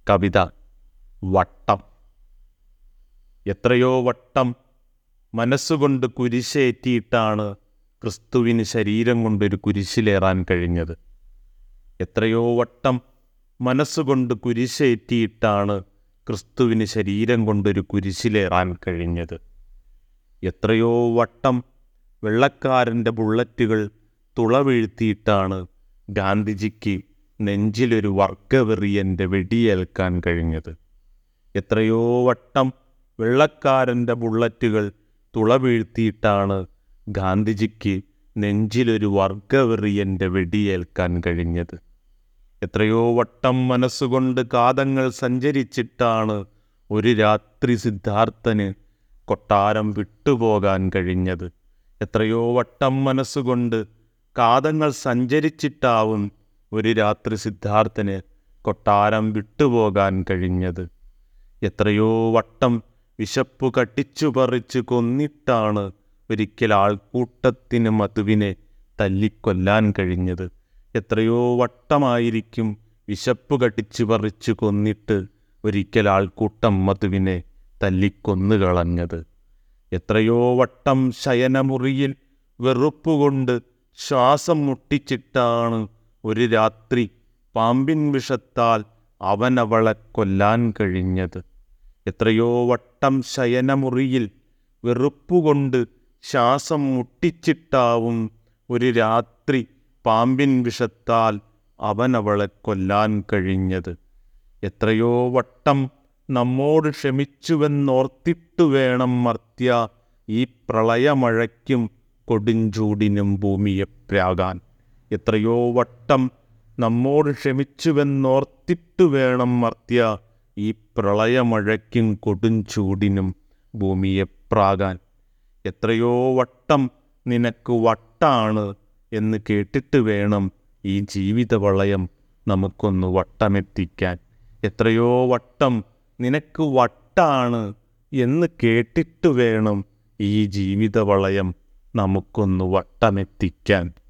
കവിത വട്ടം എത്രയോ വട്ടം മനസ്സുകൊണ്ട് കുരിശേറ്റിയിട്ടാണ് ക്രിസ്തുവിന് ശരീരം കൊണ്ടൊരു കുരിശിലേറാൻ കഴിഞ്ഞത് എത്രയോ വട്ടം മനസ്സുകൊണ്ട് കുരിശേറ്റിയിട്ടാണ് ക്രിസ്തുവിന് ശരീരം കൊണ്ടൊരു കുരിശിലേറാൻ കഴിഞ്ഞത് എത്രയോ വട്ടം വെള്ളക്കാരൻ്റെ ബുള്ളറ്റുകൾ തുളവീഴ്ത്തിയിട്ടാണ് ഗാന്ധിജിക്ക് നെഞ്ചിലൊരു വർഗവെറിയൻ്റെ വെടിയേൽക്കാൻ കഴിഞ്ഞത് എത്രയോ വട്ടം വെള്ളക്കാരൻ്റെ ബുള്ളറ്റുകൾ തുളവീഴ്ത്തിയിട്ടാണ് ഗാന്ധിജിക്ക് നെഞ്ചിലൊരു വർഗവെറിയൻ്റെ വെടിയേൽക്കാൻ കഴിഞ്ഞത് എത്രയോ വട്ടം മനസ്സുകൊണ്ട് കാതങ്ങൾ സഞ്ചരിച്ചിട്ടാണ് ഒരു രാത്രി സിദ്ധാർത്ഥന് കൊട്ടാരം വിട്ടുപോകാൻ കഴിഞ്ഞത് എത്രയോ വട്ടം മനസ്സുകൊണ്ട് കാതങ്ങൾ സഞ്ചരിച്ചിട്ടാവും ഒരു രാത്രി സിദ്ധാർത്ഥന് കൊട്ടാരം വിട്ടുപോകാൻ കഴിഞ്ഞത് എത്രയോ വട്ടം വിശപ്പു കട്ടിച്ചു പറിച്ചു കൊന്നിട്ടാണ് ഒരിക്കൽ ആൾക്കൂട്ടത്തിന് മധുവിനെ തല്ലിക്കൊല്ലാൻ കഴിഞ്ഞത് എത്രയോ വട്ടമായിരിക്കും വിശപ്പ് കട്ടിച്ചു പറിച്ചു കൊന്നിട്ട് ഒരിക്കൽ ആൾക്കൂട്ടം മധുവിനെ തല്ലിക്കൊന്നു കളഞ്ഞത് എത്രയോ വട്ടം ശയനമുറിയിൽ വെറുപ്പുകൊണ്ട് ശ്വാസം മുട്ടിച്ചിട്ടാണ് ഒരു രാത്രി പാമ്പിൻ വിഷത്താൽ അവൻ അവളെ കൊല്ലാൻ കഴിഞ്ഞത് എത്രയോ വട്ടം ശയനമുറിയിൽ വെറുപ്പുകൊണ്ട് ശ്വാസം മുട്ടിച്ചിട്ടാവും ഒരു രാത്രി പാമ്പിൻ വിഷത്താൽ അവൻ അവളെ കൊല്ലാൻ കഴിഞ്ഞത് എത്രയോ വട്ടം നമ്മോട് ക്ഷമിച്ചുവെന്നോർത്തിട്ടു വേണം മർത്യ ഈ പ്രളയമഴയ്ക്കും കൊടുഞ്ചൂടിനും ഭൂമിയെ പ്രാകാൻ എത്രയോ വട്ടം നമ്മോട് ക്ഷമിച്ചുവെന്നോർത്തിട്ടു വേണം മർത്യ ഈ പ്രളയമഴയ്ക്കും കൊടുഞ്ചൂടിനും ഭൂമിയെ പ്രാകാൻ എത്രയോ വട്ടം നിനക്ക് വട്ടാണ് എന്ന് കേട്ടിട്ട് വേണം ഈ ജീവിതവളയം നമുക്കൊന്ന് വട്ടമെത്തിക്കാൻ എത്രയോ വട്ടം നിനക്ക് വട്ടാണ് എന്ന് കേട്ടിട്ട് വേണം ഈ ജീവിതവളയം നമുക്കൊന്ന് വട്ടമെത്തിക്കാൻ